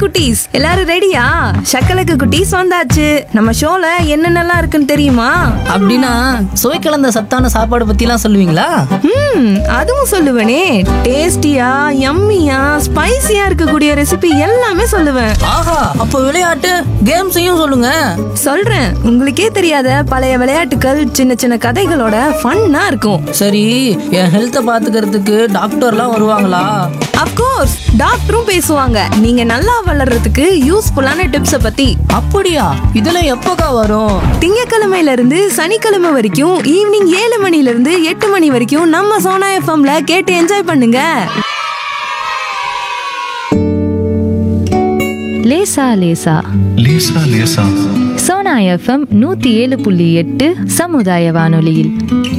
குட்டீஸ் எல்லாரும் ரெடியா சக்கலக்கு குட்டீஸ் வந்தாச்சு நம்ம ஷோல என்னென்னலாம் இருக்குன்னு தெரியுமா அப்படின்னா சுவை கலந்த சத்தான சாப்பாடு பத்திலாம் சொல்லுவீங்களா ம் அதுவும் சொல்லுவேனே டேஸ்டியா யம்மியா ஸ்பைசியா இருக்கக்கூடிய ரெசிபி எல்லாமே சொல்லுவேன் ஆஹா அப்போ விளையாட்டு கேம்ஸையும் சொல்லுங்க சொல்றேன் உங்களுக்கே தெரியாத பழைய விளையாட்டுகள் சின்ன சின்ன கதைகளோட ஃபன்னா இருக்கும் சரி என் ஹெல்த்தை பாத்துக்கிறதுக்கு டாக்டர்லாம் வருவாங்களா அப்கோர்ஸ் டாக்டரும் பேசுவாங்க நீங்க நல்லா வளர்றதுக்கு யூஸ்ஃபுல்லான டிப்ஸ பத்தி அப்படியா இதெல்லாம் எப்போக்கா வரும் திங்கக்கிழமையில இருந்து சனிக்கிழமை வரைக்கும் ஈவினிங் ஏழு மணில இருந்து எட்டு மணி வரைக்கும் நம்ம சோனா எஃப்எம்ல கேட்டு என்ஜாய் பண்ணுங்க லேசா லேசா லேசா லேசா சோனா எஃப்எம் நூத்தி ஏழு புள்ளி எட்டு சமுதாய வானொலியில்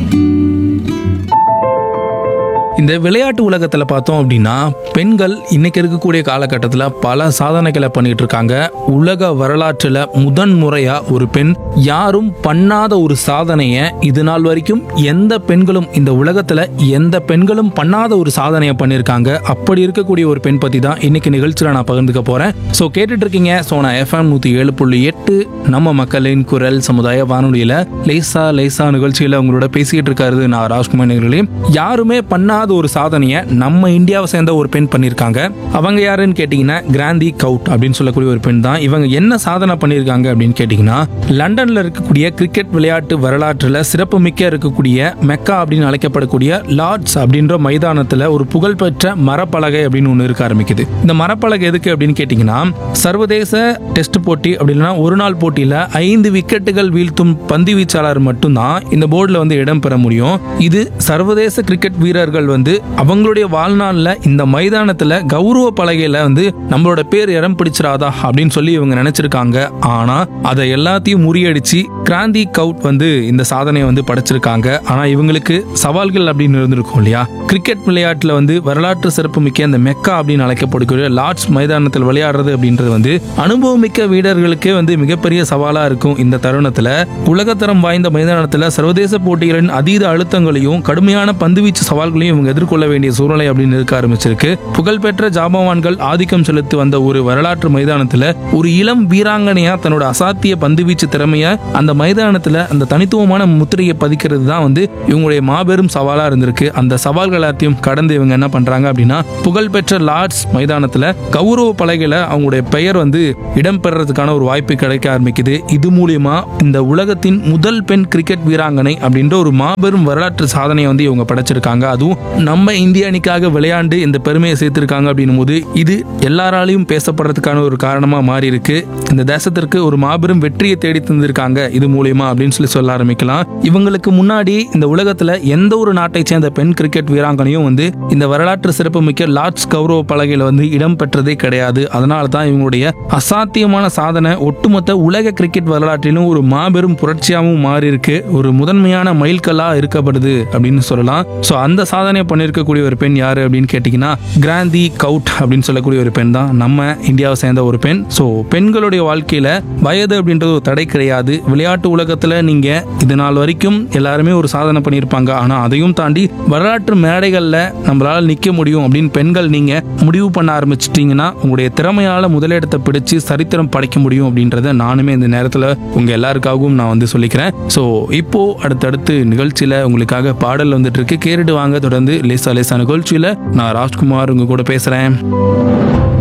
இந்த விளையாட்டு உலகத்தில் பார்த்தோம் அப்படின்னா பெண்கள் இன்னைக்கு இருக்கக்கூடிய காலகட்டத்தில் பல சாதனைகளை பண்ணிட்டு இருக்காங்க உலக வரலாற்றில் முதன் முறையா ஒரு பெண் யாரும் பண்ணாத ஒரு சாதனையை இது நாள் வரைக்கும் எந்த பெண்களும் இந்த உலகத்தில் எந்த பெண்களும் பண்ணாத ஒரு சாதனையை பண்ணியிருக்காங்க அப்படி இருக்கக்கூடிய ஒரு பெண் பற்றி தான் இன்னைக்கு நிகழ்ச்சியில் நான் பகிர்ந்துக்க போகிறேன் ஸோ கேட்டுட்டு இருக்கீங்க சோனா எஃப்எம் நூற்றி ஏழு புள்ளி எட்டு நம்ம மக்களின் குரல் சமுதாய வானொலியில் லேசா லேசா நிகழ்ச்சியில் உங்களோட பேசிக்கிட்டு இருக்காரு நான் ராஜ்குமார் நேர்களே யாருமே பண்ணாத ஒரு சாதனையை நம்ம இந்தியாவை சேர்ந்த ஒரு பெண் பண்ணியிருக்காங்க அவங்க யாருன்னு கேட்டிங்கன்னா கிராந்தி கவுட் அப்படின்னு சொல்லக்கூடிய ஒரு பெண் தான் இவங்க என்ன சாதனை பண்ணியிருக்காங்க அப்படின்னு கேட்டிங்கன்னா லண்டன்ல இருக்கக்கூடிய கிரிக்கெட் விளையாட்டு வரலாற்றில் சிறப்புமிக்க இருக்கக்கூடிய மெக்கா அப்படின்னு அழைக்கப்படக்கூடிய லார்ட்ஸ் அப்படின்ற மைதானத்தில் ஒரு புகழ்பெற்ற மரப்பலகை அப்படின்னு ஒன்று இருக்க ஆரம்பிக்குது இந்த மரப்பலகை எதுக்கு அப்படின்னு கேட்டிங்கன்னா சர்வதேச டெஸ்ட் போட்டி அப்படி இல்லைன்னா ஒரு நாள் போட்டியில் ஐந்து விக்கெட்டுகள் வீழ்த்தும் பந்து வீச்சாளர் மட்டும்தான் இந்த போர்டில் வந்து இடம் பெற முடியும் இது சர்வதேச கிரிக்கெட் வீரர்கள் வந்து அவங்களுடைய வாழ்நாளில் இந்த மைதானத்தில் கௌரவ பலகையில் வந்து நம்மளோட பேர் இடம் பிடிச்சிராதா அப்படின்னு சொல்லி இவங்க நினைச்சிருக்காங்க ஆனா அதை எல்லாத்தையும் முறியடிச்சு கிராந்தி கவுட் வந்து இந்த சாதனையை வந்து படைச்சிருக்காங்க ஆனா இவங்களுக்கு சவால்கள் அப்படின்னு இருந்திருக்கும் இல்லையா கிரிக்கெட் விளையாட்டுல வந்து வரலாற்று சிறப்பு மிக்க அந்த மெக்கா அப்படின்னு அழைக்கப்படக்கூடிய லார்ட்ஸ் மைதானத்தில் விளையாடுறது அப்படின்றது வந்து அனுபவமிக்க வீரர்களுக்கே வந்து மிகப்பெரிய சவாலா இருக்கும் இந்த தருணத்துல உலகத்தரம் வாய்ந்த மைதானத்துல சர்வதேச போட்டிகளின் அதீத அழுத்தங்களையும் கடுமையான பந்துவீச்சு சவால்களையும் இவங்க எதிர்கொள்ள வேண்டிய சூழ்நிலை அப்படின்னு இருக்க ஆரம்பிச்சிருக்கு புகழ்பெற்ற ஜாபவான்கள் ஆதிக்கம் செலுத்தி வந்த ஒரு வரலாற்று மைதானத்துல ஒரு இளம் வீராங்கனையா தன்னோட அசாத்திய பந்துவீச்சு திறமைய அந்த மைதானத்துல அந்த தனித்துவமான முத்திரையை பதிக்கிறது தான் வந்து இவங்களுடைய மாபெரும் சவாலா இருந்திருக்கு அந்த சவால்கள் எல்லாத்தையும் கடந்து இவங்க என்ன பண்றாங்க அப்படின்னா புகழ்பெற்ற லார்ட்ஸ் மைதானத்துல கௌரவ பலகையில அவங்களுடைய பெயர் வந்து இடம்பெறதுக்கான ஒரு வாய்ப்பு கிடைக்க ஆரம்பிக்குது இது மூலியமா இந்த உலகத்தின் முதல் பெண் கிரிக்கெட் வீராங்கனை அப்படின்ற ஒரு மாபெரும் வரலாற்று சாதனையை வந்து இவங்க படைச்சிருக்காங்க அதுவும் நம்ம இந்திய அணிக்காக விளையாண்டு இந்த பெருமையை சேர்த்திருக்காங்க அப்படின்னும் போது இது எல்லாராலையும் பேசப்படுறதுக்கான ஒரு காரணமா மாறி இருக்கு இந்த தேசத்திற்கு ஒரு மாபெரும் வெற்றியை தேடி தந்திருக்காங்க இது மூலியமா அப்படின்னு சொல்லி சொல்ல ஆரம்பிக்கலாம் இவங்களுக்கு முன்னாடி இந்த உலகத்துல எந்த ஒரு நாட்டை சேர்ந்த பெண் கிரிக்கெட் வீராங்கனையும் வந்து இந்த வரலாற்று சிறப்புமிக்க லார்ட்ஸ் கௌரவ பலகையில வந்து இடம் பெற்றதே கிடையாது அதனால தான் இவங்களுடைய அசாத்தியமான சாதனை ஒட்டுமொத்த உலக கிரிக்கெட் வரலாற்றிலும் ஒரு மாபெரும் புரட்சியாகவும் மாறி இருக்கு ஒரு முதன்மையான மைல்கல்லா இருக்கப்படுது அப்படின்னு சொல்லலாம் ஸோ அந்த சாதனையை பண்ணியிருக்கக்கூடிய ஒரு பெண் யாரு அப்படின்னு கேட்டிங்கன்னா கிராந்தி கவுட் அப்படின்னு சொல்லக்கூடிய ஒரு பெண் தான் நம்ம இந்தியாவை சேர்ந்த ஒரு பெண் ஸோ பெண்களுடைய வாழ்க்கையில வயது அப்படின்றது ஒரு தடை கிடையாது விளையாட்டு உலகத்துல நீங்க இது நாள் வரைக்கும் எல்லாருமே ஒரு சாதனை பண்ணியிருப்பாங்க ஆனா அதையும் தாண்டி வரலாற்று மேடைகள்ல நம்மளால நிக்க முடியும் அப்படின்னு பெண்கள் நீங்க முடிவு பண்ண ஆரம்பிச்சிட்டீங்கன்னா உங்களுடைய திறமையால முதலிடத்தை பிடிச்சு சரித்திரம் படைக்க முடியும் அப்படின்றத நானுமே இந்த நேரத்துல உங்க எல்லாருக்காகவும் நான் வந்து சொல்லிக்கிறேன் ஸோ இப்போ அடுத்தடுத்து நிகழ்ச்சியில உங்களுக்காக பாடல் வந்துட்டு இருக்கு கேட்டுட்டு வாங்க தொடர்ந்து லேசா லேசா நிகழ்ச்சியில நான் ராஜ்குமார் உங்க கூட பேசுறேன்